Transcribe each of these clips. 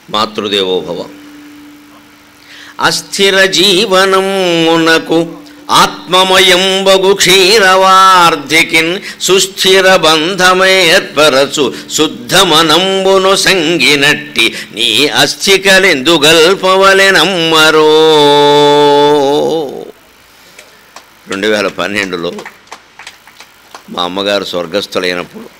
మాతృదేవోభవ అస్థిర జీవనమునకు ఆత్మమయంబగు క్షీరవార్ధికిన్ సుస్థిర బంధమేర్పరచు శుద్ధమనంబును సంగినట్టి నీ అస్థికలెందు గల్పవలెనమ్మరో రెండు వేల పన్నెండులో మా అమ్మగారు స్వర్గస్థులైనప్పుడు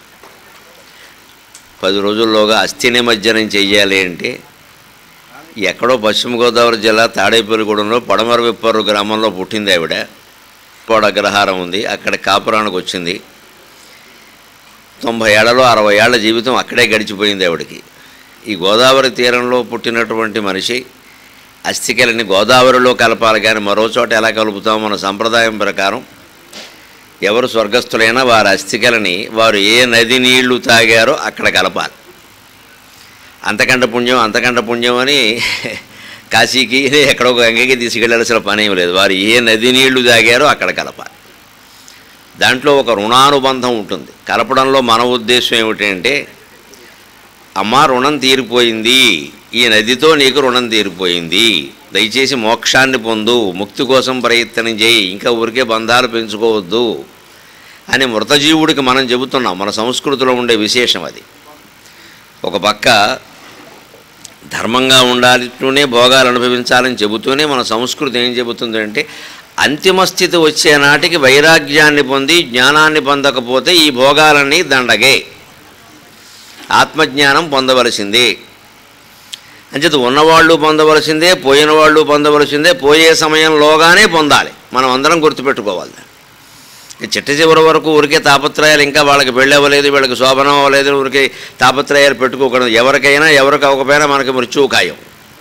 పది రోజుల్లోగా అస్థి నిమజ్జనం చెయ్యాలి అంటే ఎక్కడో పశ్చిమ గోదావరి జిల్లా తాడేపల్లిగూడెంలో పడమర విప్పరు గ్రామంలో పుట్టింది ఆవిడ కోడ అగ్రహారం ఉంది అక్కడ కాపురానికి వచ్చింది తొంభై ఏళ్లలో అరవై ఏళ్ల జీవితం అక్కడే గడిచిపోయింది ఆవిడకి ఈ గోదావరి తీరంలో పుట్టినటువంటి మనిషి అస్థికలని గోదావరిలో కలపాలి కానీ మరో చోట ఎలా కలుపుతాం మన సంప్రదాయం ప్రకారం ఎవరు స్వర్గస్థులైనా వారి అస్థికలని వారు ఏ నది నీళ్లు తాగారో అక్కడ కలపాలి అంతకంట పుణ్యం అంతకంట పుణ్యం అని కాశీకి ఎక్కడో గంగకి తీసుకెళ్లాల్సిన పని ఏం లేదు వారు ఏ నది నీళ్లు తాగారో అక్కడ కలపాలి దాంట్లో ఒక రుణానుబంధం ఉంటుంది కలపడంలో మన ఉద్దేశం ఏమిటంటే అమ్మ రుణం తీరిపోయింది ఈ నదితో నీకు రుణం తీరిపోయింది దయచేసి మోక్షాన్ని పొందు ముక్తి కోసం ప్రయత్నం చేయి ఇంకా ఊరికే బంధాలు పెంచుకోవద్దు అని మృతజీవుడికి మనం చెబుతున్నాం మన సంస్కృతిలో ఉండే విశేషం అది ఒక పక్క ధర్మంగా ఉండాలితూనే భోగాలు అనుభవించాలని చెబుతూనే మన సంస్కృతి ఏం చెబుతుంది అంటే అంతిమ స్థితి వచ్చే నాటికి వైరాగ్యాన్ని పొంది జ్ఞానాన్ని పొందకపోతే ఈ భోగాలన్నీ దండగే ఆత్మజ్ఞానం పొందవలసిందే అంచేత ఉన్నవాళ్ళు పొందవలసిందే పోయిన వాళ్ళు పొందవలసిందే పోయే సమయంలోగానే పొందాలి మనం అందరం గుర్తుపెట్టుకోవాలి ఈ చిట్ట చివరి వరకు ఊరికే తాపత్రయాలు ఇంకా వాళ్ళకి పెళ్ళి అవ్వలేదు వీళ్ళకి శోభనం అవ్వలేదు ఊరికే తాపత్రయాలు పెట్టుకోకూడదు ఎవరికైనా ఎవరికి అవ్వకపోయినా మనకి మృత్యువు ఖాయం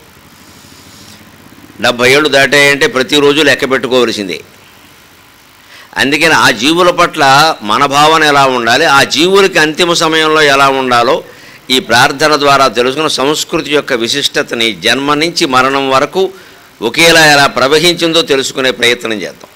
డెబ్భై ఏళ్ళు దాటాయంటే ప్రతిరోజు లెక్క పెట్టుకోవలసిందే అందుకని ఆ జీవుల పట్ల మన భావన ఎలా ఉండాలి ఆ జీవులకి అంతిమ సమయంలో ఎలా ఉండాలో ఈ ప్రార్థన ద్వారా తెలుసుకున్న సంస్కృతి యొక్క విశిష్టతని జన్మ నుంచి మరణం వరకు ఒకేలా ఎలా ప్రవహించిందో తెలుసుకునే ప్రయత్నం చేద్దాం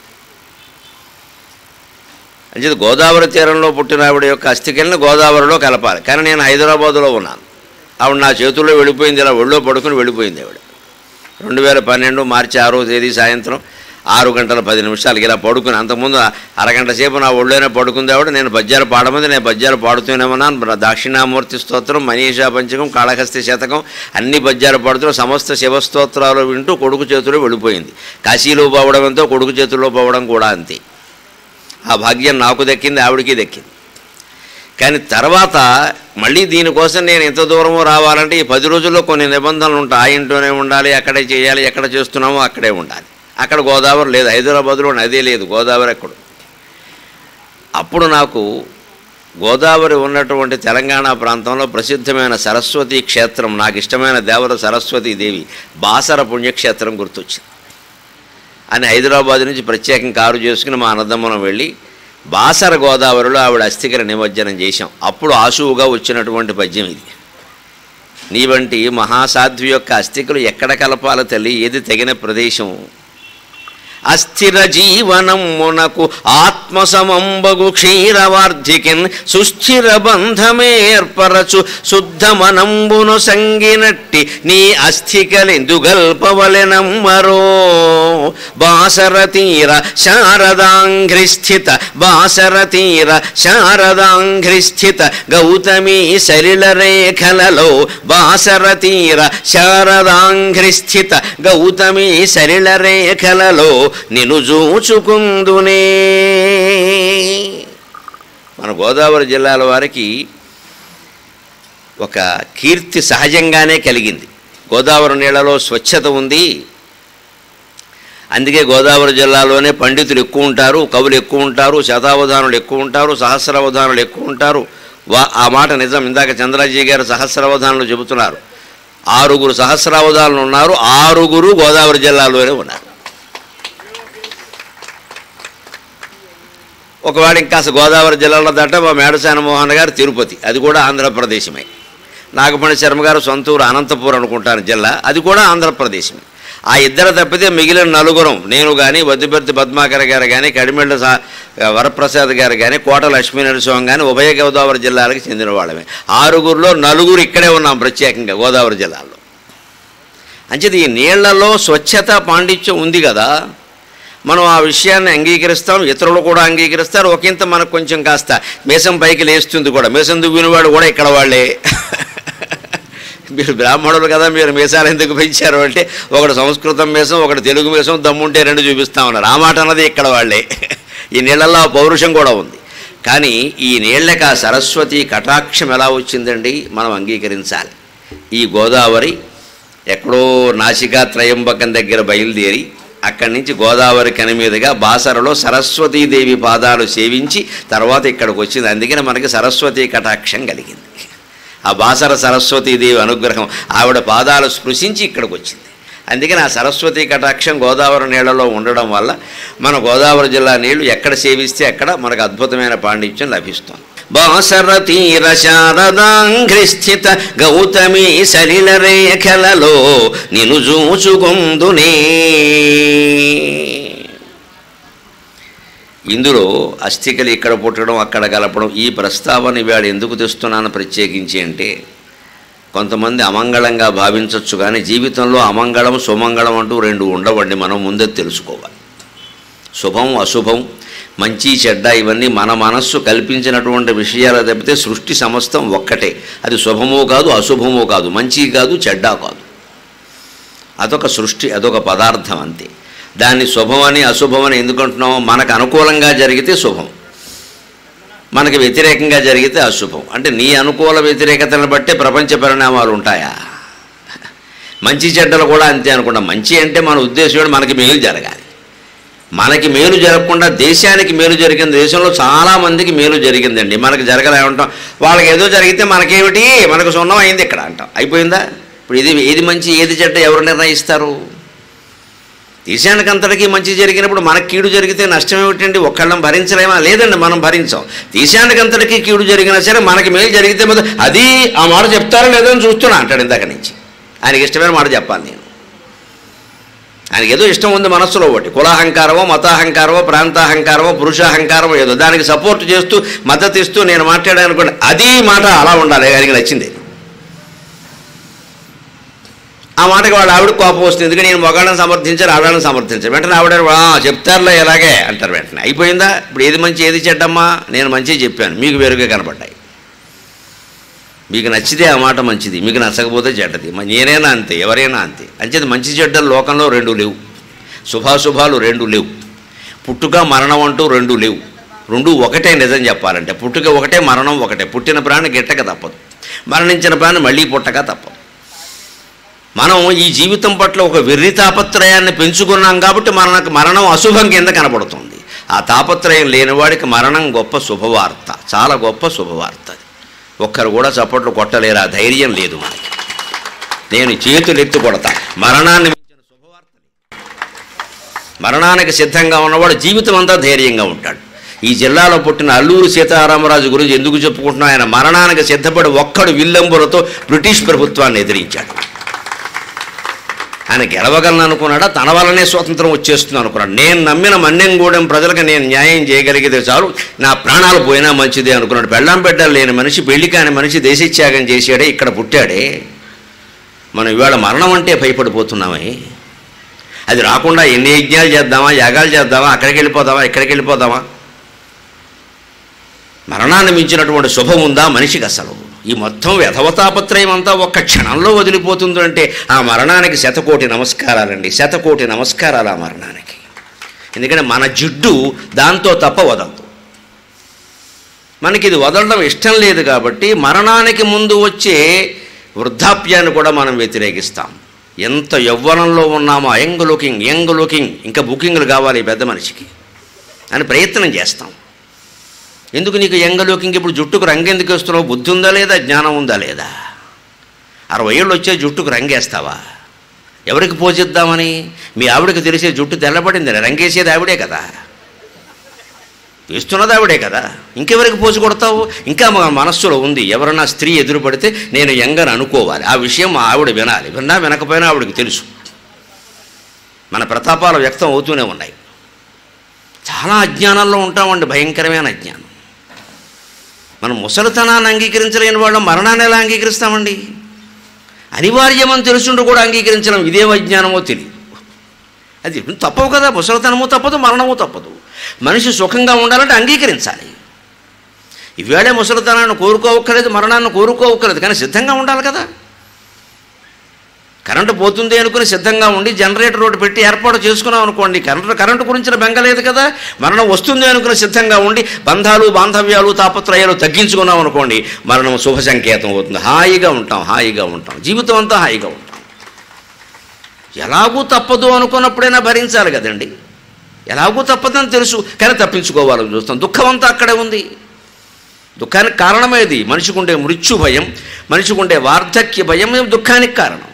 అంచేది గోదావరి తీరంలో పుట్టిన ఆవిడ యొక్క అస్థికల్ని గోదావరిలో కలపాలి కానీ నేను హైదరాబాదులో ఉన్నాను ఆవిడ నా చేతుల్లో వెళ్ళిపోయింది ఇలా ఒళ్ళో పడుకుని వెళ్ళిపోయింది ఆవిడ రెండు వేల పన్నెండు మార్చి ఆరో తేదీ సాయంత్రం ఆరు గంటల పది నిమిషాలకి ఇలా పడుకుని అంతకుముందు అరగంట సేపు నా ఒళ్ళోనే పడుకుంది ఆవిడ నేను పద్యాలు పాడమంది నేను పద్యాలు పాడుతూనేమన్నాను దక్షిణామూర్తి స్తోత్రం మనీషా పంచకం కాళహస్తి శతకం అన్ని పద్యాలు పాడుతూ సమస్త శివస్తోత్రాలు వింటూ కొడుకు చేతిలో వెళ్ళిపోయింది కాశీలో పోవడం ఎంతో కొడుకు చేతుల్లో పోవడం కూడా అంతే ఆ భాగ్యం నాకు దక్కింది ఆవిడకి దక్కింది కానీ తర్వాత మళ్ళీ దీనికోసం నేను ఎంత దూరము రావాలంటే ఈ పది రోజుల్లో కొన్ని నిబంధనలు ఉంటాయి ఆ ఇంట్లోనే ఉండాలి అక్కడే చేయాలి ఎక్కడ చేస్తున్నామో అక్కడే ఉండాలి అక్కడ గోదావరి లేదు హైదరాబాద్లో నది లేదు గోదావరి ఎక్కడ అప్పుడు నాకు గోదావరి ఉన్నటువంటి తెలంగాణ ప్రాంతంలో ప్రసిద్ధమైన సరస్వతి క్షేత్రం నాకు ఇష్టమైన దేవత సరస్వతీ దేవి బాసర పుణ్యక్షేత్రం గుర్తొచ్చింది అని హైదరాబాద్ నుంచి ప్రత్యేకం కారు చేసుకుని మా అన్నదమ్మనం వెళ్ళి బాసర గోదావరిలో ఆవిడ అస్థికర నిమజ్జనం చేశాం అప్పుడు ఆశువుగా వచ్చినటువంటి పద్యం ఇది నీ వంటి మహాసాధ్వి యొక్క అస్థికలు ఎక్కడ కలపాలో తల్లి ఏది తగిన ప్రదేశం అస్థిర జీవనమునకు ఆత్మసమంబగు క్షీరవార్ధికిన్ సుస్థిర బంధమేర్పరచు శుద్ధమనంబును సంగినట్టి నీ అస్థికలెందుగల్పవలెనమ్మరో బాసర తీర శారదాంఘ్రిస్థిత బాసర తీర శారదాంఘ్రిస్థిత గౌతమి సలిల రేఖలలో బాసర తీర శారదాంఘ్రిస్థిత గౌతమి సలిల రేఖలలో నిను చూచుకుందునే మన గోదావరి జిల్లాల వారికి ఒక కీర్తి సహజంగానే కలిగింది గోదావరి నీళ్ళలో స్వచ్ఛత ఉంది అందుకే గోదావరి జిల్లాలోనే పండితులు ఎక్కువ ఉంటారు కవులు ఎక్కువ ఉంటారు శతావధానులు ఎక్కువ ఉంటారు సహస్రావధానులు ఎక్కువ ఉంటారు వా ఆ మాట నిజం ఇందాక చంద్రాజీ గారు సహస్రావధానులు చెబుతున్నారు ఆరుగురు సహస్రావధానులు ఉన్నారు ఆరుగురు గోదావరి జిల్లాలోనే ఉన్నారు ఒకవేళ ఇంకా గోదావరి జిల్లాలో దట్ట మా మేడసాని మోహన్ గారు తిరుపతి అది కూడా ఆంధ్రప్రదేశమే నాగపణి శర్మ గారు సొంతూరు అనంతపూర్ అనుకుంటాను జిల్లా అది కూడా ఆంధ్రప్రదేశమే ఆ ఇద్దరు తప్పితే మిగిలిన నలుగురం నేను కానీ వద్దిపర్తి పద్మాకర్ గారు కానీ కడిమెళ్ళ సా- వరప్రసాద్ గారు కానీ కోట లక్ష్మీ నరసింహం కానీ ఉభయ గోదావరి జిల్లాలకు చెందిన వాళ్ళమే ఆరుగురిలో నలుగురు ఇక్కడే ఉన్నాం ప్రత్యేకంగా గోదావరి జిల్లాలో అంచేది ఈ నీళ్లలో స్వచ్ఛత పాండిత్యం ఉంది కదా మనం ఆ విషయాన్ని అంగీకరిస్తాం ఇతరులు కూడా అంగీకరిస్తారు ఒకంత మనకు కొంచెం కాస్త మీసం పైకి లేస్తుంది కూడా మీసం దువ్వినవాడు కూడా ఇక్కడ వాళ్ళే మీరు బ్రాహ్మణులు కదా మీరు మీసాలు ఎందుకు పెంచారు అంటే ఒకటి సంస్కృతం మీసం ఒకటి తెలుగు మీసం దమ్ముంటే రెండు చూపిస్తా ఉన్నారు ఆ మాట అన్నది ఇక్కడ వాళ్ళే ఈ నీళ్ళల్లో ఆ పౌరుషం కూడా ఉంది కానీ ఈ నీళ్ళకి ఆ సరస్వతి కటాక్షం ఎలా వచ్చిందండి మనం అంగీకరించాలి ఈ గోదావరి ఎక్కడో నాసికా త్రయంబకం దగ్గర బయలుదేరి అక్కడి నుంచి గోదావరి కని మీదుగా బాసరలో సరస్వతీదేవి పాదాలు సేవించి తర్వాత ఇక్కడికి వచ్చింది అందుకని మనకి సరస్వతి కటాక్షం కలిగింది ఆ బాసర సరస్వతీదేవి అనుగ్రహం ఆవిడ పాదాలు స్పృశించి ఇక్కడికి వచ్చింది అందుకని ఆ సరస్వతి కటాక్షం గోదావరి నీళ్లలో ఉండడం వల్ల మన గోదావరి జిల్లా నీళ్లు ఎక్కడ సేవిస్తే అక్కడ మనకు అద్భుతమైన పాండిత్యం లభిస్తుంది బాసర తీర శారదాంఘ్రిస్థిత గౌతమి సలిల రేఖలలో నిను చూచుకొందునే ఇందులో అస్థికలు ఇక్కడ పుట్టడం అక్కడ కలపడం ఈ ప్రస్తావన ఇవాళ ఎందుకు తెస్తున్నాను ప్రత్యేకించి అంటే కొంతమంది అమంగళంగా భావించవచ్చు కానీ జీవితంలో అమంగళం సుమంగళం అంటూ రెండు ఉండవండి మనం ముందే తెలుసుకోవాలి శుభం అశుభం మంచి చెడ్డ ఇవన్నీ మన మనస్సు కల్పించినటువంటి విషయాలు తప్పితే సృష్టి సమస్తం ఒక్కటే అది శుభమో కాదు అశుభమో కాదు మంచి కాదు చెడ్డ కాదు అదొక సృష్టి అదొక పదార్థం అంతే దాన్ని శుభమని అశుభమని ఎందుకంటున్నామో మనకు అనుకూలంగా జరిగితే శుభం మనకి వ్యతిరేకంగా జరిగితే అశుభం అంటే నీ అనుకూల వ్యతిరేకతలను బట్టే ప్రపంచ పరిణామాలు ఉంటాయా మంచి చెడ్డలు కూడా అంతే అనుకుంటా మంచి అంటే మన ఉద్దేశం ఏంటి? మనకి మేలు జరగాలి మనకి మేలు జరగకుండా దేశానికి మేలు జరిగింది దేశంలో చాలా మందికి మేలు జరిగిందండి మనకి జరగలే ఉంటాం వాళ్ళకి ఏదో జరిగితే మనకేమిటి మనకు సున్నం అయింది ఇక్కడ అంటాం అయిపోయిందా ఇప్పుడు ఇది ఏది మంచి ఏది చెడ్డ ఎవరు నిర్ణయిస్తారు దేశానికి అంతటికీ మంచి జరిగినప్పుడు మనకి కీడు జరిగితే నష్టం ఏమిటండి ఒక్కళ్ళం భరించలేమా లేదండి మనం భరించాం దేశానికి అంతటికీ కీడు జరిగినా సరే మనకి మేలు జరిగితే మొదలు అది ఆ మాట చెప్తారో లేదో అని చూస్తున్నా అంటాడు ఇందాక నుంచి ఆయనకి ఇష్టమైన మాట చెప్పాలి నేను ఆయనకి ఏదో ఇష్టం ఉంది మనస్సులో ఒకటి కులాహంకారమో మతాహంకారమో ప్రాంతాహంకారమో పురుషాహంకారమో ఏదో దానికి సపోర్ట్ చేస్తూ మద్దతు ఇస్తూ నేను మాట్లాడాను అనుకోండి అది మాట అలా ఉండాలి ఆయనకి నచ్చింది ఆ మాటకి వాడు ఆవిడ కోపం వస్తుంది ఎందుకంటే నేను మగాళ్ళని సమర్థించారు ఆవిడని సమర్థించారు వెంటనే ఆవిడ "ఆ, చెప్తారులే ఎలాగే అంటారు వెంటనే అయిపోయిందా ఇప్పుడు ఏది మంచి ఏది చెడ్డమ్మా నేను మంచి చెప్పాను మీకు వేరుగా కనపడ్డాయి మీకు నచ్చితే ఆ మాట మంచిది మీకు నచ్చకపోతే చెడ్డది మ- నేనైనా అంతే ఎవరైనా అంతే అంచేది మంచి చెడ్డలు లోకంలో రెండు లేవు శుభాశుభాలు రెండు లేవు పుట్టుక మరణం అంటూ రెండు లేవు రెండు ఒకటే నిజం చెప్పాలంటే పుట్టుక ఒకటే మరణం ఒకటే పుట్టిన ప్రాణి గిట్టక తప్పదు మరణించిన ప్రాణి మళ్ళీ పుట్టక తప్పదు మనం ఈ జీవితం పట్ల ఒక వెర్రి తాపత్రయాన్ని పెంచుకున్నాం కాబట్టి మనకు మరణం అశుభం కింద కనబడుతుంది ఆ తాపత్రయం లేనివాడికి మరణం గొప్ప శుభవార్త చాలా గొప్ప శుభవార్త అది ఒక్కరు కూడా చప్పట్లు కొట్టలేరు ఆ ధైర్యం లేదు మనకి నేను చేతులు ఎత్తి కొడతా మరణాన్ని మించిన శుభవార్త లేదు. మరణానికి సిద్ధంగా ఉన్నవాడు జీవితం అంతా ధైర్యంగా ఉంటాడు ఈ జిల్లాలో పుట్టిన అల్లూరు సీతారామరాజు గురించి ఎందుకు చెప్పుకుంటున్నా ఆయన మరణానికి సిద్ధపడి ఒక్కడు విల్లంబులతో బ్రిటిష్ ప్రభుత్వాన్ని ఎదిరించాడు ఆయన గెలవగలను అనుకున్నాడా తన వల్లనే స్వాతంత్రం వచ్చేస్తుంది అనుకున్నాడు నేను నమ్మిన మన్నెంగూడెం ప్రజలకు నేను న్యాయం చేయగలిగితే చాలు నా ప్రాణాలు పోయినా మంచిదే అనుకున్నాడు పెళ్ళాం బిడ్డలు లేని మనిషి పెళ్లి కాని మనిషి దేశత్యాగం చేశాడే ఇక్కడ పుట్టాడే మనం ఇవాళ మరణం అంటే భయపడిపోతున్నామే అది రాకుండా ఎన్ని యజ్ఞాలు చేద్దామా యాగాలు చేద్దామా అక్కడికి వెళ్ళిపోదామా ఇక్కడికి వెళ్ళిపోదామా మరణాన్ని మించినటువంటి శుభం ఉందా మనిషికి అసలు ఈ మొత్తం వ్యధవతాపత్రయం అంతా ఒక్క క్షణంలో వదిలిపోతుందంటే ఆ మరణానికి శతకోటి నమస్కారాలండి శతకోటి నమస్కారాలు ఆ మరణానికి ఎందుకంటే మన జిడ్డు దాంతో తప్ప వదలదు మనకి ఇది వదలడం ఇష్టం లేదు కాబట్టి మరణానికి ముందు వచ్చే వృద్ధాప్యాన్ని కూడా మనం వ్యతిరేకిస్తాం ఎంత యవ్వనంలో ఉన్నామో యంగ్ లుకింగ్ యంగ్ లుకింగ్ ఇంకా బుకింగ్లు కావాలి ఈ పెద్ద మనిషికి అని ప్రయత్నం చేస్తాం ఎందుకు నీకు యంగ్ లుకింగ్ ఇప్పుడు జుట్టుకు రంగు ఎందుకు వేస్తున్నావు బుద్ధి ఉందా లేదా జ్ఞానం ఉందా లేదా అరవై ఏళ్ళు వచ్చే జుట్టుకు రంగేస్తావా ఎవరికి పోజిద్దామని మీ ఆవిడకి తెలిసే జుట్టు తెల్లబడింది రంగేసేది ఆవిడే కదా వేస్తున్నది ఆవిడే కదా ఇంకెవరికి పోసి కొడతావు ఇంకా మా మనస్సులో ఉంది ఎవరన్నా స్త్రీ ఎదురుపడితే నేను యంగని అనుకోవాలి ఆ విషయం మా ఆవిడ వినాలి విన్నా వినకపోయినా ఆవిడకి తెలుసు మన ప్రతాపాలు వ్యక్తం అవుతూనే ఉన్నాయి చాలా అజ్ఞానంలో ఉంటామండి భయంకరమైన అజ్ఞానం మనం ముసలితనాన్ని అంగీకరించలేని వాళ్ళం మరణాన్ని ఎలా అంగీకరిస్తామండి అనివార్యమని తెలుసుంటూ కూడా అంగీకరించడం ఇదేం అజ్ఞానమో తెలియదు అది తప్పవు కదా ముసలితనము తప్పదు మరణము తప్పదు మనిషి సుఖంగా ఉండాలంటే అంగీకరించాలి ఈవేళ ముసలితనాన్ని కోరుకోవక్కర్లేదు మరణాన్ని కోరుకోవక్కర్లేదు కానీ సిద్ధంగా ఉండాలి కదా కరెంటు పోతుంది అనుకుని సిద్ధంగా ఉండి జనరేటర్ రోడ్డు పెట్టి ఏర్పాటు చేసుకున్నాం అనుకోండి కరెంటు కరెంటు గురించిన బెంగ లేదు కదా మరణం వస్తుంది అనుకుని సిద్ధంగా ఉండి బంధాలు బాంధవ్యాలు తాపత్రయాలు తగ్గించుకున్నాం అనుకోండి మరణం శుభ సంకేతం అవుతుంది హాయిగా ఉంటాం హాయిగా ఉంటాం జీవితం అంతా హాయిగా ఉంటాం ఎలాగూ తప్పదు అనుకున్నప్పుడైనా భరించాలి కదండి ఎలాగూ తప్పదని తెలుసు కానీ తప్పించుకోవాలని చూస్తాం దుఃఖం అంతా అక్కడే ఉంది దుఃఖానికి కారణమేది మనిషికి ఉండే మృత్యు భయం మనిషికి ఉండే వార్ధక్య భయం దుఃఖానికి కారణం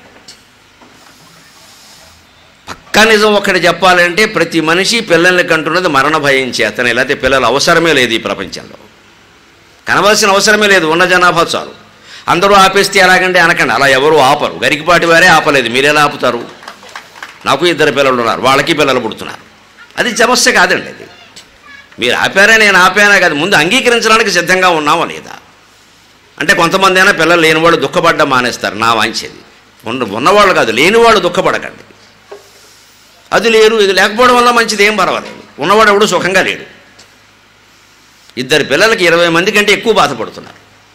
పక్కా నిజం ఒకటి చెప్పాలంటే ప్రతి మనిషి పిల్లల్ని కంటున్నది మరణ భయం చేతనే లేకపోతే పిల్లల అవసరమే లేదు ఈ ప్రపంచంలో కనవలసిన అవసరమే లేదు ఉన్న జనాభా చాలు అందరూ ఆపేస్తే ఎలాగంటే అనకండి అలా ఎవరు ఆపరు గరికిపాటి వారే ఆపలేదు మీరెలా ఆపుతారు నాకు ఇద్దరు పిల్లలు ఉన్నారు వాళ్ళకి పిల్లలు పుడుతున్నారు అది సమస్య కాదండి అది మీరు ఆపారా నేను ఆపానా కాదు ముందు అంగీకరించడానికి సిద్ధంగా ఉన్నామా లేదా అంటే కొంతమంది అయినా పిల్లలు లేనివాళ్ళు దుఃఖపడ్డం మానేస్తారు నా వాంచేది ఉన్న ఉన్నవాళ్ళు కాదు లేనివాళ్ళు దుఃఖపడకండి అది లేరు ఇది లేకపోవడం వల్ల మంచిది ఏం పర్వాలేదు ఉన్నవాడు ఎవడు సుఖంగా లేడు ఇద్దరు పిల్లలకి ఇరవై మంది కంటే ఎక్కువ బాధపడుతున్నారు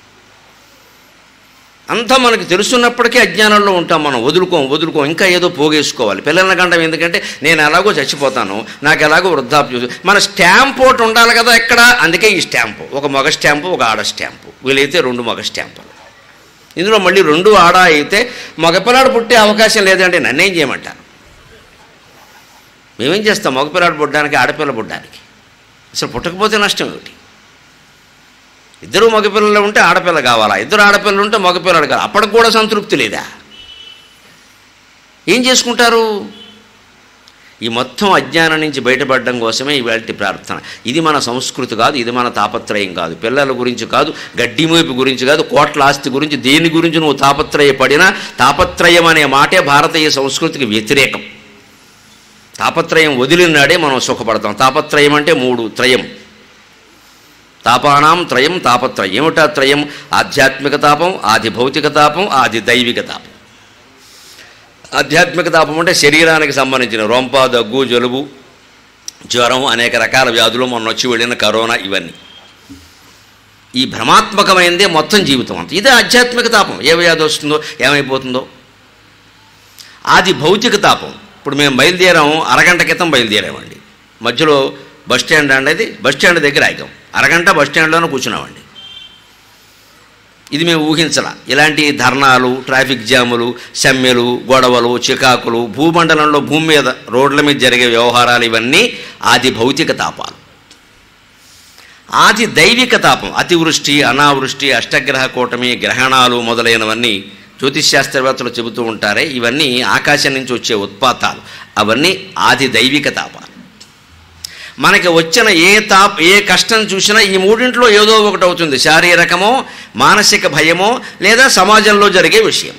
అంతా మనకు తెలుసున్నప్పటికీ అజ్ఞానంలో ఉంటాం మనం వదులుకోం వదులుకోం ఇంకా ఏదో పోగేసుకోవాలి పిల్లల కంటే ఎందుకంటే నేను ఎలాగో చచ్చిపోతాను నాకు ఎలాగో వృద్ధాప్య మన స్టాంప్ ఒకటి ఉండాలి కదా ఎక్కడ అందుకే ఈ స్టాంపు ఒక మగ స్టాంపు ఒక ఆడ స్టాంపు వీలైతే రెండు మగ స్టాంపులు ఇందులో మళ్ళీ రెండు ఆడ అయితే మగపిల్లాడు పుట్టే అవకాశం లేదంటే నన్నేం చేయమంటారు మేమేం చేస్తాం మగపిల్లాడు పుట్టడానికి ఆడపిల్ల పుట్టడానికి అసలు పుట్టకపోతే నష్టం ఏమిటి ఇద్దరు మగపిల్లలు ఉంటే ఆడపిల్ల కావాలా ఇద్దరు ఆడపిల్లలు ఉంటే మగపిల్లడు కావాలి అప్పటికి కూడా సంతృప్తి లేదా ఏం చేసుకుంటారు ఈ మొత్తం అజ్ఞానం నుంచి బయటపడడం కోసమే ఇవాళ ప్రార్థన ఇది మన సంస్కృతి కాదు ఇది మన తాపత్రయం కాదు పిల్లల గురించి కాదు గడ్డి మోపు గురించి కాదు కోట్ల ఆస్తి గురించి దేని గురించి నువ్వు తాపత్రయపడినా తాపత్రయం అనే మాటే భారతీయ సంస్కృతికి వ్యతిరేకం తాపత్రయం వదిలినాడే మనం సుఖపడతాం తాపత్రయం అంటే మూడు త్రయం తాపానాం త్రయం తాపత్రయం ఏమిటా త్రయం ఆధ్యాత్మిక తాపం ఆది భౌతిక తాపం ఆది దైవిక తాపం ఆధ్యాత్మిక తాపం అంటే శరీరానికి సంబంధించిన రొంప దగ్గు జలుబు జ్వరం అనేక రకాల వ్యాధులు మొన్న వచ్చి వెళ్ళిన కరోనా ఇవన్నీ ఈ భ్రమాత్మకమైనదే మొత్తం జీవితం అంతా ఇదే ఆధ్యాత్మిక తాపం ఏ వ్యాధి వస్తుందో ఏమైపోతుందో ఆది భౌతిక తాపం ఇప్పుడు మేము బయలుదేరాం అరగంట క్రితం బయలుదేరామండి మధ్యలో బస్ స్టాండ్ అనేది బస్ స్టాండ్ దగ్గర ఆగాం అరగంట బస్ స్టాండ్లోనే కూర్చున్నామండి ఇది మేము ఊహించలా ఇలాంటి ధర్నాలు ట్రాఫిక్ జాములు సమ్మెలు గొడవలు చికాకులు భూమండలంలో భూమి మీద రోడ్ల మీద జరిగే వ్యవహారాలు ఇవన్నీ ఆది భౌతిక తాపాలు ఆది దైవిక తాపం అతివృష్టి అనావృష్టి అష్టగ్రహ కూటమి గ్రహణాలు మొదలైనవన్నీ జ్యోతిష్ శాస్త్రవేత్తలు చెబుతూ ఉంటారే ఇవన్నీ ఆకాశం నుంచి వచ్చే ఉత్పాతాలు అవన్నీ ఆది దైవిక తాపాలు మనకి వచ్చిన ఏ తాప్ ఏ కష్టం చూసినా ఈ మూడింట్లో ఏదో ఒకటి అవుతుంది శారీరకమో మానసిక భయమో లేదా సమాజంలో జరిగే విషయమో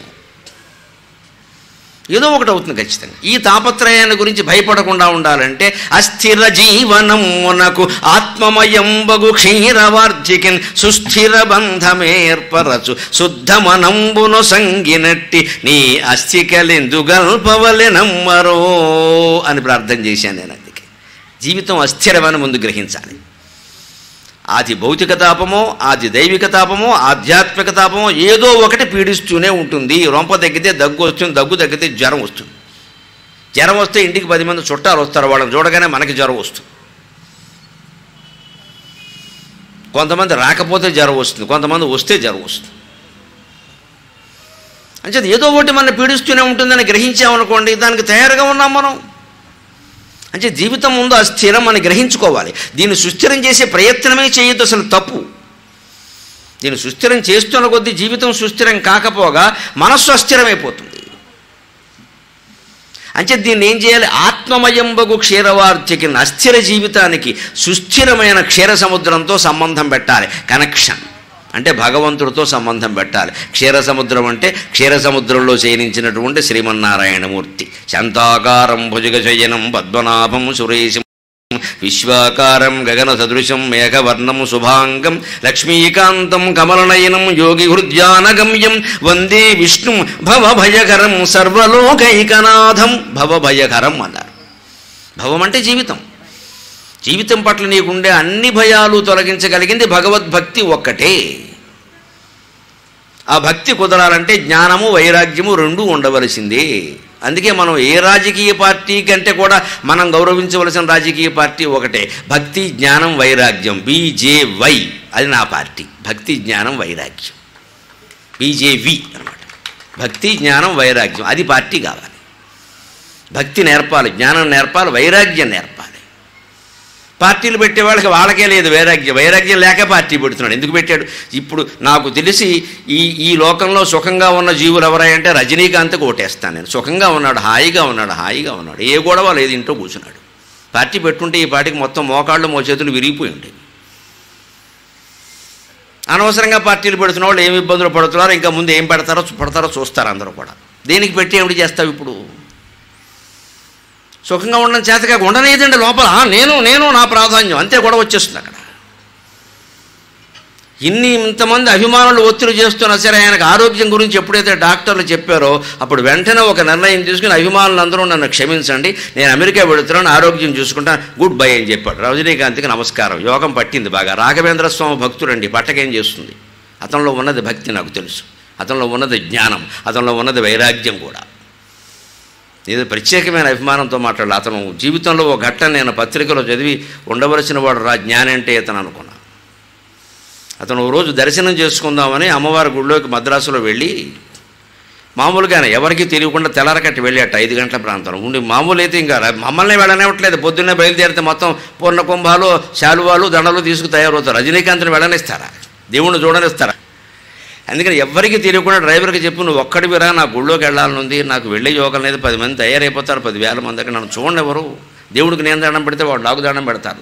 ఏదో ఒకటి అవుతుంది ఖచ్చితంగా ఈ తాపత్రయాన్ని గురించి భయపడకుండా ఉండాలంటే అస్థిర జీవనమునకు ఆత్మమయంబగు క్షీరవార్జికిన్ సుస్థిర బంధమేర్పరచు శుద్ధమనంబును సంగినట్టి నీ అస్థికలెందు గల్పవలెనమ్మరో అని ప్రార్థన చేశాను నేను అందుకే జీవితం అస్థిరమని ముందు గ్రహించాలి ఆది భౌతిక తాపమో ఆది దైవిక తాపమో ఆధ్యాత్మిక తాపమో ఏదో ఒకటి పీడిస్తూనే ఉంటుంది రొంప తగ్గితే దగ్గు వస్తుంది దగ్గు తగ్గితే జ్వరం వస్తుంది జ్వరం వస్తే ఇంటికి పది మంది చుట్టాలు వస్తారు వాళ్ళని చూడగానే మనకి జ్వరం వస్తుంది కొంతమంది రాకపోతే జ్వరం వస్తుంది కొంతమంది వస్తే జ్వరం వస్తుంది అంచేది ఏదో ఒకటి మన పీడిస్తూనే ఉంటుందని గ్రహించామనుకోండి దానికి తయారుగా ఉన్నాం మనం అంటే జీవితం ముందు అస్థిరం అని గ్రహించుకోవాలి దీన్ని సుస్థిరం చేసే ప్రయత్నమే చేయొద్దు అసలు తప్పు దీన్ని సుస్థిరం చేస్తున్న కొద్దీ జీవితం సుస్థిరం కాకపోగా మనస్సు అస్థిరమైపోతుంది అంటే దీన్ని ఏం చేయాలి ఆత్మమయంబగు క్షీరవార్చకి అస్థిర జీవితానికి సుస్థిరమైన క్షీర సముద్రంతో సంబంధం పెట్టాలి కనెక్షన్ అంటే భగవంతుడితో సంబంధం పెట్టాలి క్షీరసముద్రం అంటే క్షీరసముద్రంలో శయనించినటువంటి శ్రీమన్నారాయణమూర్తి శాంతాకారం భుజగశయనం పద్మనాభం సురేశం విశ్వాకారం గగన సదృశం మేఘవర్ణం శుభాంగం లక్ష్మీకాంతం కమలనయనం యోగి హృద్యానగమ్యం వందే విష్ణు భవభయకరం సర్వలోకైకనాథం భవభయకరం అన్నారు భవం అంటే జీవితం జీవితం పట్ల నీకుండే అన్ని భయాలు తొలగించగలిగింది భగవద్భక్తి ఒక్కటే ఆ భక్తి కుదరాలంటే జ్ఞానము వైరాగ్యము రెండూ ఉండవలసిందే అందుకే మనం ఏ రాజకీయ పార్టీ కంటే కూడా మనం గౌరవించవలసిన రాజకీయ పార్టీ ఒకటే భక్తి జ్ఞానం వైరాగ్యం బీజేవై అది నా పార్టీ భక్తి జ్ఞానం వైరాగ్యం బీజేవి అనమాట భక్తి జ్ఞానం వైరాగ్యం అది పార్టీ కావాలి భక్తి నేర్పాలి జ్ఞానం నేర్పాలి వైరాగ్యం నేర్పాలి పార్టీలు పెట్టే వాళ్ళకి వాళ్ళకే లేదు వైరాగ్యం వైరాగ్యం లేక పార్టీ పెడుతున్నాడు ఎందుకు పెట్టాడు ఇప్పుడు నాకు తెలిసి ఈ ఈ లోకంలో సుఖంగా ఉన్న జీవులు ఎవరాయంటే రజనీకాంత్కి ఓటేస్తాను నేను సుఖంగా ఉన్నాడు హాయిగా ఉన్నాడు హాయిగా ఉన్నాడు ఏ గొడవ లేదు ఇంట్లో కూర్చున్నాడు పార్టీ పెట్టుంటే ఈ పార్టీకి మొత్తం మోకాళ్ళు మో చేతులు విరిగిపోయి ఉంటాయి అనవసరంగా పార్టీలు పెడుతున్న వాళ్ళు ఏమి ఇబ్బందులు పడుతున్నారో ఇంకా ముందు ఏం పెడతారో పడతారో చూస్తారు అందరూ కూడా దేనికి పెట్టి ఏమిటి చేస్తావు ఇప్పుడు సుఖంగా ఉండడం చేతగా ఉండలేదండి లోపల "ఆ, నేను నేను నా ప్రాధాన్యం అంతే కూడా వచ్చేస్తుంది అక్కడ ఇన్ని ఇంతమంది అభిమానులు ఒత్తిడి చేస్తున్నా సరే ఆయనకు ఆరోగ్యం గురించి ఎప్పుడైతే డాక్టర్లు చెప్పారో అప్పుడు వెంటనే ఒక నిర్ణయం తీసుకుని అభిమానులందరూ నన్ను క్షమించండి నేను అమెరికా వెళుతున్నాను ఆరోగ్యం చూసుకుంటాను గుడ్ బై అని చెప్పాడు రజనీకాంత్కి నమస్కారం యోగం పట్టింది బాగా రాఘవేంద్ర స్వామి భక్తుడండి పట్టకేం చేస్తుంది అతనిలో ఉన్నది భక్తి నాకు తెలుసు అతనిలో ఉన్నది జ్ఞానం అతనిలో ఉన్నది వైరాగ్యం కూడా ఏదో ప్రత్యేకమైన అభిమానంతో మాట్లాడాలి అతను జీవితంలో ఒక ఘట్టం నేను పత్రికలో చదివి ఉండవలసిన వాడు రా జ్ఞాని అంటే ఇతను అనుకున్నా అతను ఓ రోజు దర్శనం చేసుకుందామని అమ్మవారి గుడిలోకి మద్రాసులో వెళ్ళి మామూలుగానే ఎవరికి తెలియకుండా తెల్లారకట్టి వెళ్ళాట ఐదు గంటల ప్రాంతం ఉండి మామూలు అయితే ఇంకా రా- మమ్మల్ని వెళ్ళనివ్వట్లేదు పొద్దున్నే బయలుదేరితే మొత్తం పూర్ణ కుంభాలు శాలువాలు దండలు తీసుకు తయారవుతారు రజనీకాంత్ని వెళ్ళనిస్తారా దేవుణ్ణి చూడనిస్తారా అందుకని ఎవ్వరికీ తెలియకుండా డ్రైవర్కి చెప్పు నువ్వు ఒక్కడివిరా నా గుళ్ళోకి వెళ్ళాలని ఉంది నాకు వెళ్ళే యోగం లేదు పది మంది తయారైపోతారు పదివేల మంది దగ్గర నన్ను చూడండి ఎవరు దేవుడికి నేను దండం పెడితే వాడు నాకు దండం పెడతారు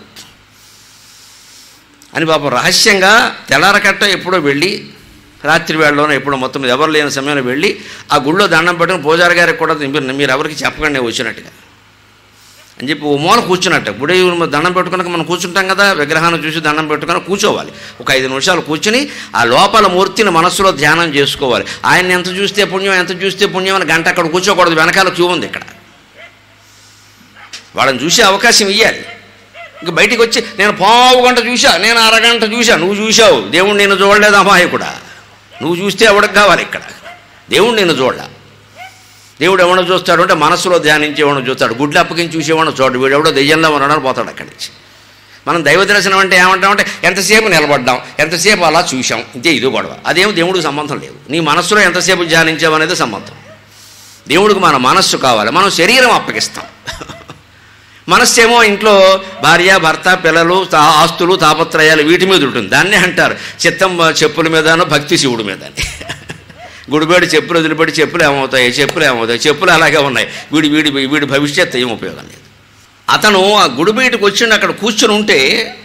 అని పాపం రహస్యంగా తెల్లారకట్ట ఎప్పుడో వెళ్ళి రాత్రి వేళలోనో ఎప్పుడో మొత్తం మీద ఎవరు లేని సమయంలో వెళ్ళి ఆ గుళ్ళో దండం పెట్టుకుని పూజారి గారికి కూడా మీరు మీరు ఎవరికి చెప్పకండి నేను వచ్చినట్టుగా అని చెప్పి ఓ మూల కూర్చున్నట్టు గుడి దండం పెట్టుకున్నాక మనం కూర్చుంటాం కదా విగ్రహాన్ని చూసి దండం పెట్టుకుని కూర్చోవాలి ఒక ఐదు నిమిషాలు కూర్చుని ఆ లోపల మూర్తిని మనసులో ధ్యానం చేసుకోవాలి ఆయన ఎంత చూస్తే పుణ్యం ఎంత చూస్తే పుణ్యం అని గంట అక్కడ కూర్చోకూడదు వెనకాల క్యూ ఉంది ఇక్కడ వాళ్ళని చూసే అవకాశం ఇవ్వాలి ఇంక బయటికి వచ్చి నేను పావు గంట చూసా నేను అరగంట చూసా నువ్వు చూసావు దేవుడు నేను చూడలేదు అమాయకుడా నువ్వు చూస్తే ఎవడికి కావాలి ఇక్కడ దేవుడు నేను చూడలే దేవుడు ఎవడో చూస్తాడు అంటే మనసులో ధ్యానించేవాడు చూస్తాడు గుడ్లు అప్పగించి చూసేవాడు చూడు వీడు ఎవడో దెయ్యంలో ఉన్నాడని పోతాడు అక్కడి నుంచి మనం దైవ దర్శనం అంటే ఏమంటామంటే ఎంతసేపు నిలబడ్డాం ఎంతసేపు అలా చూసాం ఇంతే ఇది గొడవ అదేం దేవుడికి సంబంధం లేదు నీ మనస్సులో ఎంతసేపు ధ్యానించామనేది సంబంధం దేవుడికి మన మనస్సు కావాలి మనం శరీరం అప్పగిస్తాం మనస్సు ఏమో ఇంట్లో భార్య భర్త పిల్లలు తా ఆస్తులు తాపత్రయాలు వీటి మీద ఉంటుంది దాన్నే అంటారు చిత్తం చెప్పుల మీదనో భక్తి శివుడి మీదని గుడిబేడి చెప్పులు వదిలిపెట్టి చెప్పులు ఏమవుతాయి చెప్పులు ఏమవుతాయి చెప్పులు అలాగే ఉన్నాయి వీడి వీడి వీడి భవిష్యత్తు ఏం ఉపయోగం లేదు అతను ఆ గుడి బయటకు వచ్చిండు అక్కడ కూర్చుని ఉంటే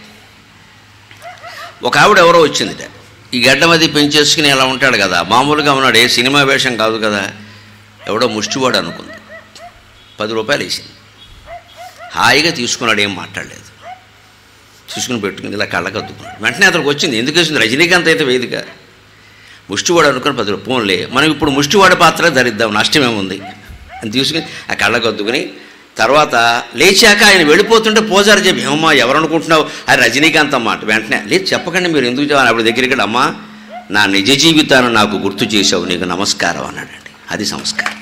ఒక ఆవిడ ఎవరో వచ్చిందిట ఈ గడ్డం అది పెంచేసుకుని ఇలా ఉంటాడు కదా మామూలుగా ఉన్నాడు ఏ సినిమా వేషం కాదు కదా ఎవడో ముష్టివాడు అనుకుంది పది రూపాయలు వేసింది హాయిగా తీసుకున్నాడు ఏం మాట్లాడలేదు తీసుకుని పెట్టుకుని ఇలా కళ్ళకద్దుకున్నాడు వెంటనే అతనికి వచ్చింది ఎందుకు వచ్చింది రజనీకాంత్ అయితే వేదిక ముష్టివాడు అనుకుని పది రూపాయలు పోన్లే మనం ఇప్పుడు ముష్టివాడి పాత్ర ధరిద్దాం నష్టమేముంది అని తీసుకుని ఆ కళ్ళకద్దుకుని తర్వాత లేచాక ఆయన వెళ్ళిపోతుంటే పోజారు చెప్పి ఏమమ్మా ఎవరు అనుకుంటున్నావు అది రజనీకాంత్ అమ్మ అంటే వెంటనే లేదు చెప్పకండి మీరు ఎందుకు చెప్పాలి ఆవిడ దగ్గరికి వెళ్ళి, అమ్మా నా నిజ జీవితాన్ని నాకు గుర్తు చేసావు నీకు నమస్కారం అన్నాడండి అది సంస్కారం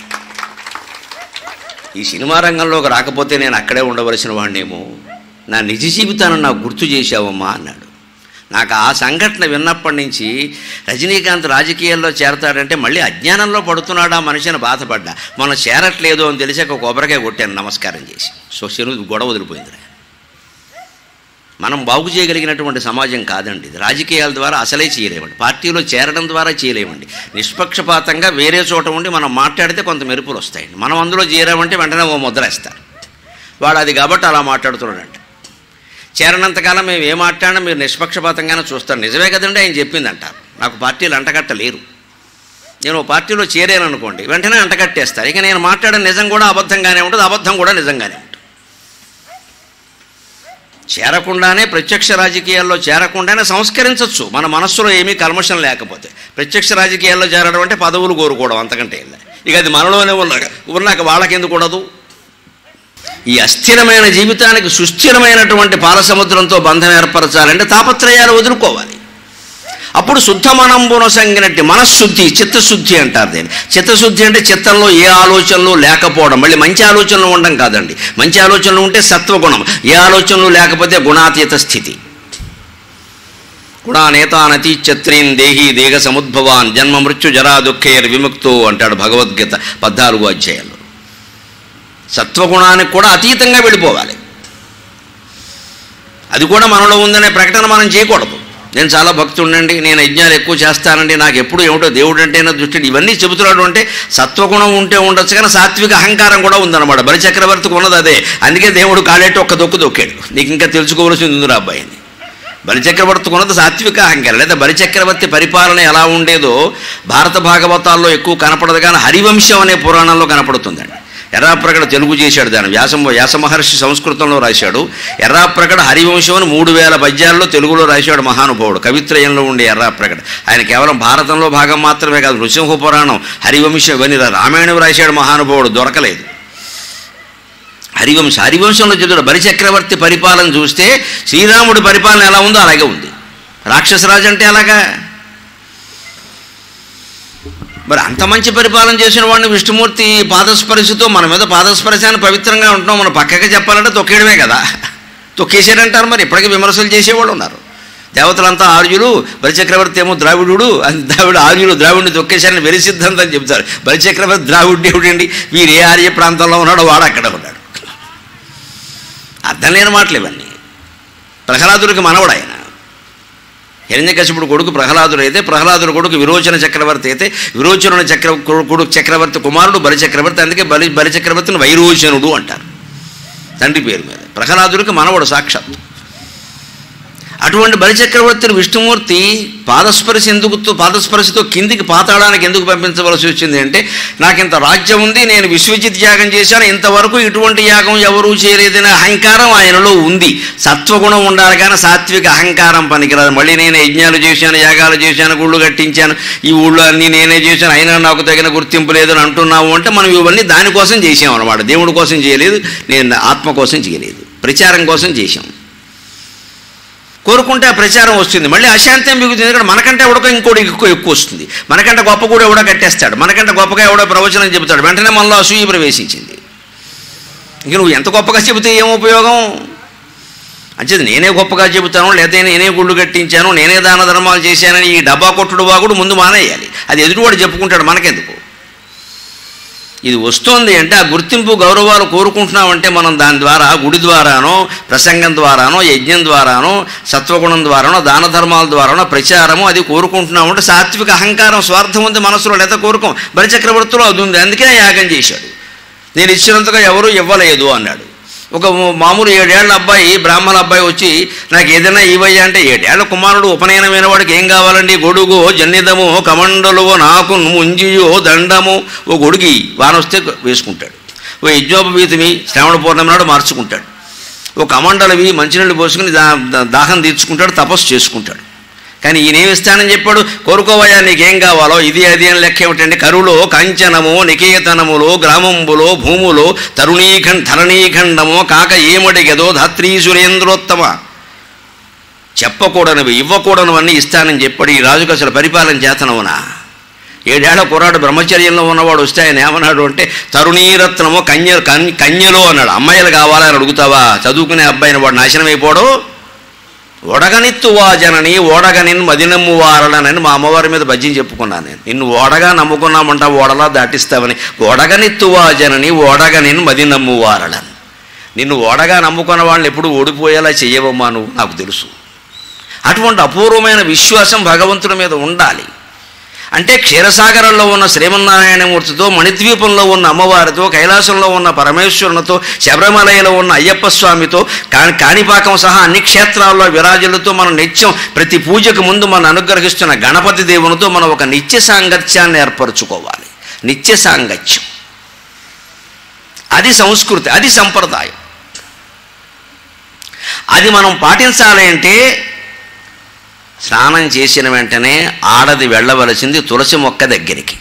ఈ సినిమా రంగంలోకి రాకపోతే నేను అక్కడే ఉండవలసిన వాడినేమో నా నిజ జీవితాన్ని నాకు గుర్తు చేశావమ్మా అన్నాడు నాకు ఆ సంఘటన విన్నప్పటి నుంచి రజనీకాంత్ రాజకీయాల్లో చేరతాడంటే మళ్ళీ అజ్ఞానంలో పడుతున్నాడా మనిషిని బాధపడ్డా మనం చేరట్లేదు అని తెలిసాక ఒక కొబ్బరికాయ కొట్టాను నమస్కారం చేసి సో చెరువు గొడవ వదిలిపోయింది మనం బాగు చేయగలిగినటువంటి సమాజం కాదండి ఇది రాజకీయాల ద్వారా అసలే చేయలేమండి పార్టీలో చేరడం ద్వారా చేయలేమండి నిష్పక్షపాతంగా వేరే చోట ఉండి మనం మాట్లాడితే కొంత మెరుపులు వస్తాయండి మనం అందులో చేరామంటే వెంటనే ఓ ముద్ర వేస్తారు వాడు అది కాబట్టి అలా మాట్లాడుతున్నాడంట చేరనంతకాలం మేము ఏం మాట్లాడినా మీరు నిష్పక్షపాతంగానే చూస్తారు నిజమే కదండి ఆయన చెప్పింది అంటారు నాకు పార్టీలు అంటగట్టలేరు నేను ఓ పార్టీలో చేరాను అనుకోండి వెంటనే అంటగట్టేస్తారు ఇక నేను మాట్లాడిన నిజం కూడా అబద్ధంగానే ఉంటుంది అబద్ధం కూడా నిజంగానే ఉంటుంది చేరకుండానే ప్రత్యక్ష రాజకీయాల్లో చేరకుండానే సంస్కరించవచ్చు మన మనస్సులో ఏమీ కల్మషం లేకపోతే ప్రత్యక్ష రాజకీయాల్లో చేరడం అంటే పదవులు కోరుకోవడం అంతకంటే ఏం లేదు. ఇక అది మనలోనే ఉన్నాక ఉన్నాక వాళ్ళకెందుకు ఉండదు ఈ అస్థిరమైన జీవితానికి సుస్థిరమైనటువంటి పాలసముద్రంతో బంధం ఏర్పరచాలంటే తాపత్రయాలు వదులుకోవాలి అప్పుడు శుద్ధమనంబున సంగినట్టు మనశ్శుద్ధి చిత్తశుద్ధి అంటారు దీన్ని చిత్తశుద్ధి అంటే చిత్తంలో ఏ ఆలోచనలు లేకపోవడం మళ్ళీ మంచి ఆలోచనలు ఉండడం కాదండి మంచి ఆలోచనలు ఉంటే సత్వగుణం ఏ ఆలోచనలు లేకపోతే గుణాతీత స్థితి గుణానేతానతి చత్రీన్ దేహి దేహ సముద్భవాన్ జన్మ మృత్యు జరా దుఃఖేర్ విముక్తో అంటాడు భగవద్గీత పద్నాలుగో అధ్యాయంలో సత్వగుణానికి కూడా అతీతంగా వెళ్ళిపోవాలి అది కూడా మనలో ఉందనే ప్రకటన మనం చేయకూడదు నేను చాలా భక్తుండండి నేను యజ్ఞాలు ఎక్కువ చేస్తానండి నాకు ఎప్పుడు ఏమిటో దేవుడు అంటే నా దృష్టి ఇవన్నీ చెబుతున్నాడు అంటే సత్వగుణం ఉంటే ఉండొచ్చు కానీ సాత్విక అహంకారం కూడా ఉందన్నమాట బలి చక్రవర్తికి ఉన్నది అదే అందుకే దేవుడు కాలేట్టు ఒక్క దొక్కు దొక్కాడు నీకు ఇంకా తెలుసుకోవలసింది ఉందిరా అబ్బాయిని బలి చక్రవర్తికి ఉన్నది సాత్విక అహంకారం లేదా బలి చక్రవర్తి పరిపాలన ఎలా ఉండేదో భారత భాగవతాల్లో ఎక్కువ కనపడదు కానీ హరివంశం అనే పురాణంలో కనపడుతుందండి ఎర్రాప్రగడ తెలుగు చేశాడు దాన్ని వ్యాసం వ్యాస మహర్షి సంస్కృతంలో రాశాడు ఎర్రాప్రగడ హరివంశం అని మూడు వేల పద్యాల్లో తెలుగులో రాశాడు మహానుభావుడు కవిత్రయంలో ఉండే ఎర్రాప్రగడ ఆయన కేవలం భారతంలో భాగం మాత్రమే కాదు నృసింహ పురాణం హరివంశం ఇవన్నీ రా- రామాయణం రాశాడు మహానుభావుడు దొరకలేదు హరివంశ హరివంశంలో చదువు బలిచక్రవర్తి పరిపాలన చూస్తే శ్రీరాముడి పరిపాలన ఎలా ఉందో అలాగే ఉంది రాక్షసరాజు అంటే అలాగా మరి అంత మంచి పరిపాలన చేసిన వాడిని విష్ణుమూర్తి పాదస్పర్శతో మన మీద పాదస్పర్శాన్ని పవిత్రంగా ఉంటున్నాం మనం పక్కగా చెప్పాలంటే తొక్కేయడమే కదా తొక్కేసాడంటారు మరి ఇప్పటికీ విమర్శలు చేసేవాళ్ళు ఉన్నారు దేవతలంతా ఆర్యులు బలిచక్రవర్తి ఏమో ద్రావిడుడు అని ద్రావిడు ఆర్యులు ద్రావిడిని తొక్కేశారని వెరి సిద్ధాంతం చెప్తారు బలిచక్రవర్తి ద్రావిడు దేవుడండి వీరు ఏ ఆర్య ప్రాంతంలో ఉన్నాడో వాడు అక్కడ ఉన్నాడు అర్థం లేని మాటలు ఇవన్నీ ప్రహ్లాదుడికి మనవడు ఆయన హిరణ్యకశిపుడు కొడుకు ప్రహ్లాదుడు అయితే ప్రహ్లాదుడు కొడుకు విరోచన చక్రవర్తి అయితే విరోచన చక్ర కొడుకు చక్రవర్తి కుమారుడు బలి చక్రవర్తి అందుకే బలి బలి చక్రవర్తిని వైరోచనుడు అంటారు తండ్రి పేరు మీద ప్రహ్లాదుడికి మనవడు సాక్షాత్ అటువంటి బలిచక్రవర్తిని విష్ణుమూర్తి పాదస్పర్శ ఎందుకు పాదస్పర్శతో కిందికి పాతాడానికి ఎందుకు పంపించవలసి వచ్చింది అంటే నాకు ఇంత రాజ్యం ఉంది నేను విశ్వజిత్ యాగం చేశాను ఇంతవరకు ఇటువంటి యాగం ఎవరూ చేయలేదనే అహంకారం ఆయనలో ఉంది సత్వగుణం ఉండాలి కానీ సాత్విక అహంకారం పనికిరాదు మళ్ళీ నేను యజ్ఞాలు చేశాను యాగాలు చేశాను గుళ్ళు కట్టించాను ఈ ఊళ్ళో అన్నీ నేనే చేశాను అయినా నాకు తగిన గుర్తింపు లేదని అంటున్నావు అంటే మనం ఇవన్నీ దానికోసం చేసాం అనమాట దేవుడి కోసం చేయలేదు నేను ఆత్మ కోసం చేయలేదు ప్రచారం కోసం చేశాం కోరుకుంటే ఆ ప్రచారం వస్తుంది మళ్ళీ అశాంతం మిగుతుంది ఎందుకంటే మనకంటే ఎవడో ఇంకోటి ఎక్కువ ఎక్కువ వస్తుంది మనకంటే గొప్ప కూడా ఎవడో కట్టేస్తాడు మనకంటే గొప్పగా ఎవడో ప్రవచనం చెబుతాడు వెంటనే మనలో అసూయ ప్రవేశించింది ఇక నువ్వు ఎంత గొప్పగా చెబితే ఏం ఉపయోగం అంచేది నేనే గొప్పగా చెబుతాను లేదా నేనే గుళ్ళు కట్టించాను నేనే దాన ధర్మాలు చేశానని ఈ డబ్బా కొట్టుడు వాగుడు ముందు మానేయాలి అది ఎదుటివాడు చెప్పుకుంటాడు మనకెందుకు ఇది వస్తోంది అంటే ఆ గుర్తింపు గౌరవాలు కోరుకుంటున్నామంటే మనం దాని ద్వారా గుడి ద్వారానో ప్రసంగం ద్వారానో యజ్ఞం ద్వారానో సత్వగుణం ద్వారానో దాన ధర్మాల ద్వారానో ప్రచారము అది కోరుకుంటున్నామంటే సాత్విక అహంకారం స్వార్థం ఉంది మనసులో లేదా కోరుకోం బలిచక్రవర్తిలో అది ఉంది అందుకే ఆయన యాగం చేశాడు నేను ఇచ్చినంతగా ఎవరు ఇవ్వలేదు అన్నాడు ఒక మామూలు ఏడేళ్ల అబ్బాయి బ్రాహ్మణ అబ్బాయి వచ్చి నాకు ఏదైనా ఇవ్వయ్యా అంటే ఏడేళ్ల కుమారుడు ఉపనయనమైన వాడికి ఏం కావాలండి గొడుగు జన్నిదము కమండలు నాకు ముంజియో దండము ఓ గొడుగి వానొస్తే వేసుకుంటాడు ఓ యజ్ఞోపవీతమి శ్రావణ పౌర్ణమి నాడు మార్చుకుంటాడు ఓ కమండలవి మంచినీళ్ళు పోసుకుని దా దా- దాహం తీర్చుకుంటాడు తపస్సు చేసుకుంటాడు కానీ ఈయనేమి ఇస్తానని చెప్పాడు కోరుకోవయ్యా నీకేం కావాలో ఇది అది అని లెక్క ఏమిటంటే కరులో కంచనము నికేతనములో గ్రామంబులో భూములో తరుణీఖండ ధరణీఖండము కాక ఏమడిగదో ధాత్రీ సురేంద్రోత్తమ చెప్పకూడనివి ఇవ్వకూడనివన్నీ ఇస్తానని చెప్పాడు ఈ రాజుకు అసలు పరిపాలన చేతనవునా ఏడేళ్ల కుర్రాడు బ్రహ్మచర్యంలో ఉన్నవాడు వస్తే ఆయన ఏమన్నాడు అంటే తరుణీరత్నము కన్య కన్- కన్యలో అన్నాడు అమ్మాయిలు కావాలని అడుగుతావా చదువుకునే అబ్బాయిని వాడు నాశనం అయిపోడు ఓడగనిత్తువా జనని ఓడగనిన్ మదినమ్ము వారలనని మా అమ్మవారి మీద భజ్యం చెప్పుకున్నాను నేను నిన్ను ఓడగా నమ్ముకున్నామంట ఓడలా దాటిస్తావని ఓడగనిత్తువా జనని ఓడగనిన్ మదినమ్ము వారలని నిన్ను ఓడగా నమ్ముకున్న వాళ్ళని ఎప్పుడు ఓడిపోయేలా చెయ్యవమ్మా నువ్వు నాకు తెలుసు అటువంటి అపూర్వమైన విశ్వాసం భగవంతుడి మీద ఉండాలి అంటే క్షీరసాగరంలో ఉన్న శ్రీమన్నారాయణమూర్తితో మణిద్వీపంలో ఉన్న అమ్మవారితో కైలాసంలో ఉన్న పరమేశ్వరునితో శబరిమలయలో ఉన్న అయ్యప్ప స్వామితో కాని కాణిపాకం సహా అన్ని క్షేత్రాల్లో విరాజులతో మనం నిత్యం ప్రతి పూజకు ముందు మనం అనుగ్రహిస్తున్న గణపతి దేవునితో మనం ఒక నిత్య సాంగత్యాన్ని ఏర్పరచుకోవాలి నిత్య సాంగత్యం అది సంస్కృతి అది సంప్రదాయం అది మనం పాటించాలి అంటే స్నానం చేసిన వెంటనే ఆడది వెళ్ళవలసింది తులసి మొక్క దగ్గరికి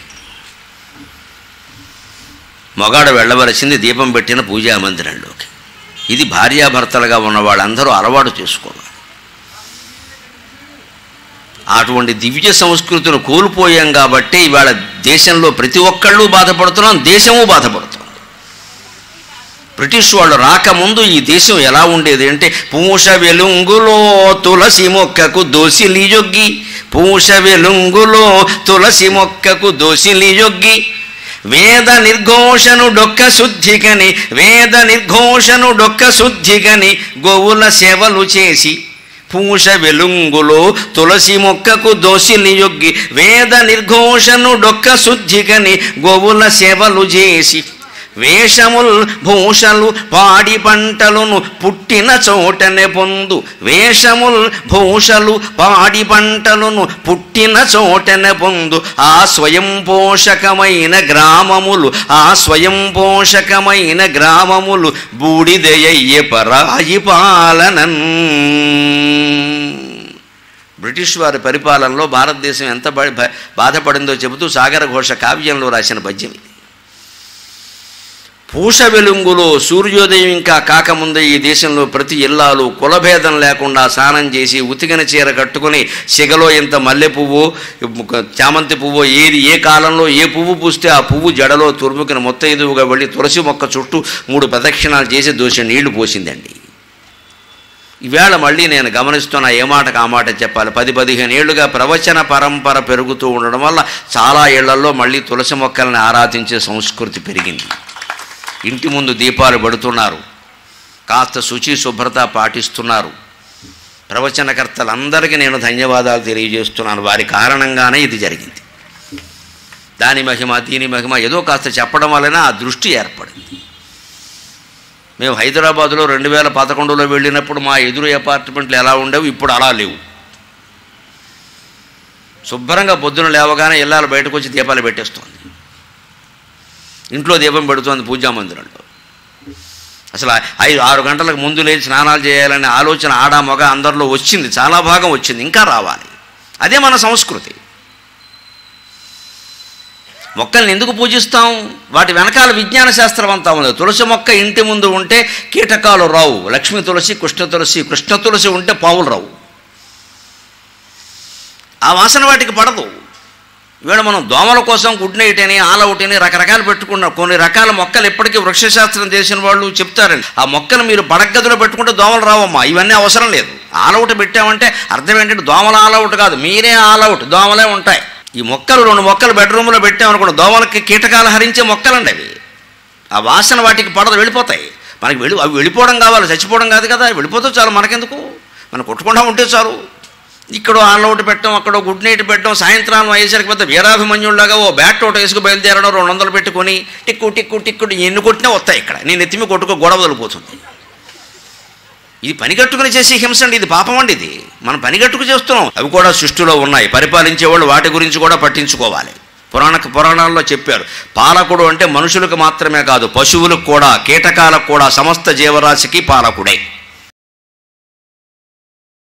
మొగాడు వెళ్ళవలసింది దీపం పెట్టిన పూజా మందిరంలోకి ఇది భార్యాభర్తలుగా ఉన్న వాళ్ళందరూ అలవాటు చేసుకోవాలి అటువంటి దివ్య సంస్కృతిని కోల్పోయాం కాబట్టి ఇవాళ దేశంలో ప్రతి ఒక్కళ్ళు బాధపడుతున్నాం దేశము బాధపడుతుంది బ్రిటిష్ వాళ్ళు రాకముందు ఈ దేశం ఎలా ఉండేది అంటే పూష వెలుంగులో తులసి మొక్కకు దోసిలి యొగ్గి పూష వెలుంగులో తులసి మొక్కకు దోసిలి యొగ్గి వేద నిర్ఘోషను డొక్క శుద్ధికని వేద నిర్ఘోషను డొక్క శుద్ధికని గోవుల సేవలు చేసి పూష వెలుంగులో తులసి మొక్కకు దోసిలి యొగ్గి వేద నిర్ఘోషను డొక్క శుద్ధికని గోవుల సేవలు చేసి వేషముల్ భూషలు పాడి పంటలను పుట్టిన చోటనే పొందు వేషముల్ భూషలు పాడి పంటలను పుట్టిన చోటనే పొందు ఆ స్వయం పోషకమైన గ్రామములు ఆ స్వయం పోషకమైన గ్రామములు బూడిదయ్య పరాయి పాలనన్ బ్రిటిష్ వారి పరిపాలనలో భారతదేశం ఎంత బ- బ- బాధపడిందో చెబుతూ సాగర ఘోష కావ్యంలో రాసిన పద్యం ఇది పూష వెలుంగులో సూర్యోదయం ఇంకా కాకముందే ఈ దేశంలో ప్రతి ఇల్లాలు కులభేదం లేకుండా స్నానం చేసి ఉతికిన చీర కట్టుకుని సిగలో ఇంత మల్లె పువ్వు చామంతి పువ్వు ఏది ఏ కాలంలో ఏ పువ్వు పూస్తే ఆ పువ్వు జడలో తురుముకిన మొత్తైదువుగా వెళ్ళి తులసి మొక్క చుట్టూ మూడు ప్రదక్షిణాలు చేసి దోష నీళ్లు పోసిందండి ఈవేళ మళ్ళీ నేను గమనిస్తున్న ఏ మాటకు ఆ మాట చెప్పాలి పది పదిహేను ఏళ్లుగా ప్రవచన పరంపర పెరుగుతూ ఉండడం వల్ల చాలా ఏళ్లలో మళ్ళీ తులసి మొక్కల్ని ఆరాధించే సంస్కృతి పెరిగింది ఇంటి ముందు దీపాలు పెడుతున్నారు కాస్త శుచి శుభ్రత పాటిస్తున్నారు ప్రవచనకర్తలందరికీ నేను ధన్యవాదాలు తెలియజేస్తున్నాను వారి కారణంగానే ఇది జరిగింది దాని మహిమ దీని మహిమ ఏదో కాస్త చెప్పడం వలన ఆ దృష్టి ఏర్పడింది మేము హైదరాబాదులో రెండు వేల పదకొండులో వెళ్ళినప్పుడు మా ఎదురు అపార్ట్మెంట్లు ఎలా ఉండేవి ఇప్పుడు అలా లేవు శుభ్రంగా పొద్దున లేవగానే ఇళ్ళాలు బయటకు వచ్చి దీపాలు పెట్టేస్తోంది ఇంట్లో దీపం పెడుతోంది పూజా మందిరంలో అసలు ఐదు ఆరు గంటలకు ముందు లేచి స్నానాలు చేయాలనే ఆలోచన ఆడ మగ అందరిలో వచ్చింది చాలా భాగం వచ్చింది ఇంకా రావాలి అదే మన సంస్కృతి మొక్కల్ని ఎందుకు పూజిస్తాం వాటి వెనకాల విజ్ఞాన శాస్త్రం అంతా ఉంది తులసి మొక్క ఇంటి ముందు ఉంటే కీటకాలు రావు లక్ష్మీ తులసి కృష్ణ తులసి కృష్ణ తులసి ఉంటే పావులు రావు ఆ వాసన వాటికి పడదు ఇవాళ మనం దోమల కోసం గుడ్ నైట్ అని ఆల్ అవుట్ అని రకరకాలు పెట్టుకున్నాం కొన్ని రకాల మొక్కలు ఇప్పటికీ వృక్షశాస్త్రం చేసిన వాళ్ళు చెప్తారండి ఆ మొక్కను మీరు పడగదిలో పెట్టుకుంటే దోమలు రావమ్మా ఇవన్నీ అవసరం లేదు ఆల్ అవుట్ పెట్టామంటే అర్థం ఏంటంటే దోమల ఆల్ అవుట్ కాదు మీరే ఆల్ అవుట్ దోమలే ఉంటాయి ఈ మొక్కలు రెండు మొక్కలు బెడ్రూమ్లో పెట్టామనుకోండి దోమలకి కీటకాలు హరించే మొక్కలండి అవి ఆ వాసన వాటికి పడదు వెళ్ళిపోతాయి మనకి వెళ్ళి అవి వెళ్ళిపోవడం కావాలి చచ్చిపోవడం కాదు కదా వెళ్ళిపోతే చాలు మనకెందుకు మనం కొట్టకుండా ఉంటే చాలు ఇక్కడ ఆన్లౌట్ పెట్టడం అక్కడ గుడ్ నైట్ పెట్టడం సాయంత్రం అయ్యేసరికి పెద్ద వీరాభిమన్యుల్లాగా ఓ బ్యాట్ ఒకటి వేసుకు బయలుదేరడం రెండు వందలు పెట్టుకొని టిక్కు టిక్కు టిక్కు ఎన్ని కొట్టినా వస్తాయి ఇక్కడ నేను ఎత్తిమి కొట్టుకో గొడవ వదిలిపోతుంది ఇది పనిగట్టుకుని చేసే హింస అండి ఇది పాపం అండి ఇది మనం పనిగట్టుకు చేస్తున్నాం అవి కూడా సృష్టిలో ఉన్నాయి పరిపాలించేవాళ్ళు వాటి గురించి కూడా పట్టించుకోవాలి పురాణ పురాణాల్లో చెప్పారు పాలకుడు అంటే మనుషులకు మాత్రమే కాదు పశువులకు కూడా కీటకాలకు కూడా సమస్త జీవరాశికి పాలకుడే